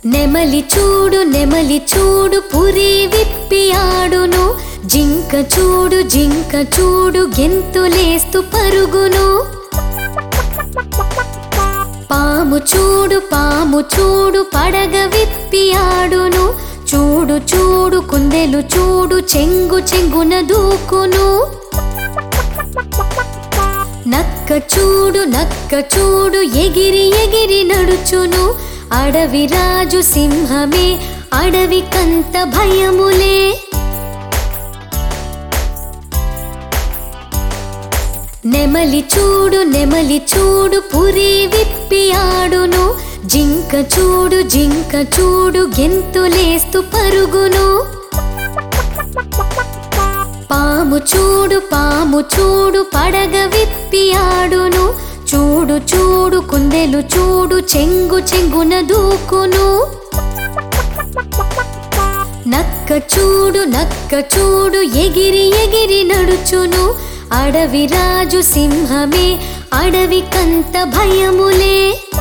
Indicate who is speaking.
Speaker 1: నెమలి చూడు నెమలి చూడు పురి విప్పి ఆడును జింక చూడు జింక చూడు గెంతులేస్తూ పరుగును పాము చూడు పాము చూడు పడగ విప్పి ఆడును చూడు చూడు కుందెలు చూడు చెంగు చెంగున దూకును నక్క చూడు నక్క చూడు ఎగిరి ఎగిరి నడుచును అడవి రాజు సింహమే అడవి కంత భయములే నెమలి చూడు నెమలి చూడు పురి విప్పి ఆడును జింక చూడు జింక చూడు గెంతులేస్తూ పరుగును పాము చూడు పాము చూడు పడగ విప్పి ఆడును చూడు చూడు కుందెలు చూడు చెంగు చెంగున దూకును నక్క చూడు నక్క చూడు ఎగిరి ఎగిరి నడుచును అడవి రాజు సింహమే అడవి కంత భయములే